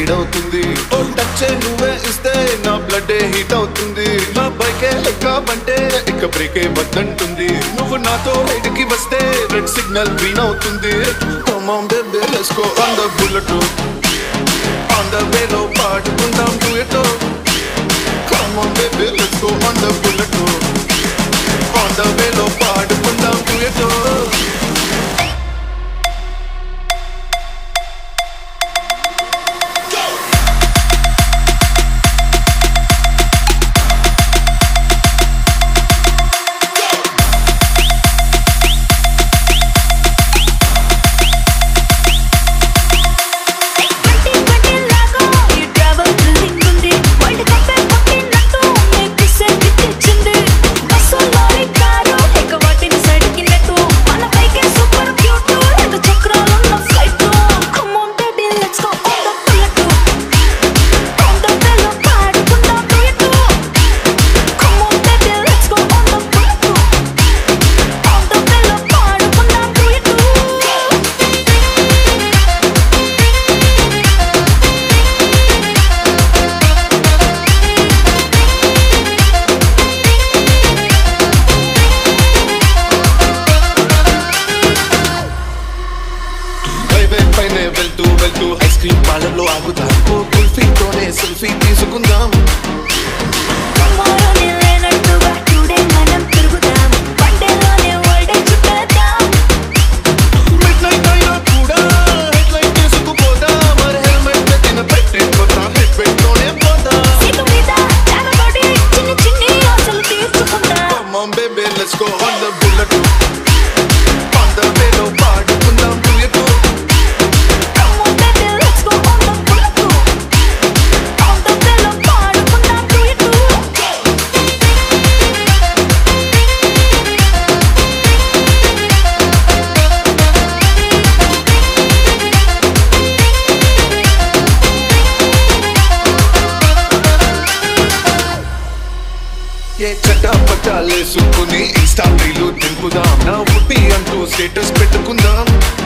వేడవుతుంది ఓ touch నువ్వే ఇస్తే నా బ్లడ్ హీట్ అవుతుంది నా బైకే ఎక్కామంటే ఇక బ్రేకే వద్దంటుంది నువ్వు నాతో రైడ్ కి వస్తే రెడ్ సిగ్నల్ గ్రీన్ అవుతుంది Come on baby let's go on the bullet on the way లో పాడుకుందాం duet Come on baby let's go on the bullet on the way లో పాడుకుందాం duet ట్వంటీ ట్వంటీ లాగా ఈ ట్రావెల్ థ్రిల్లింగ్ ఉంది world cup కొట్టినట్టు నీకు సెట్ తెచ్చింది బస్సు లారీ కారు ఇక వాటిని సడికినట్టు మన పైకే సూపర్ క్యూట్ రెండు చక్రాలున్న flight come on baby let's go on the bullet on the bell పాడుకుందాం duet come on baby let's go on the bullet on the bell పాడుకుందాం డ్యూయట్ హైవే పైనే వెళ్తూ వెళ్తూ ఐస్ క్రీమ్ పాలల్లో ఆగుతాం ఓ కుల్ఫీతోనే సెల్ఫీ తీసుకుందాం టుమారోనే లేనట్టుగా టుడే మనం తిరుగుదాం వన్డేలోనే వరల్డ్ చుట్టేద్దాం మిడ్ నైట్ అయినా కూడా హెడ్ లైట్ తీసుకుపోదాం మరి హెల్మెట్ పెట్టిన పెట్టిపోతాం హెడ్ పెట్టోనే పోదాం సీటు మీద జానబడి చిన్న చిన్ని ఆశలు తీర్చుకుందాం Come on baby let's go on the bullet on the way లో పాడుకుందాం duet Come on baby let's go on the bullet on the bell పాడుకుందాం duet ఏ చట్టా పట్టాలేసుకుని ఇన్స్టా రీలు దింపుదాం నా ఉట్టి అంటూ స్టేటస్ పెట్టుకుందాం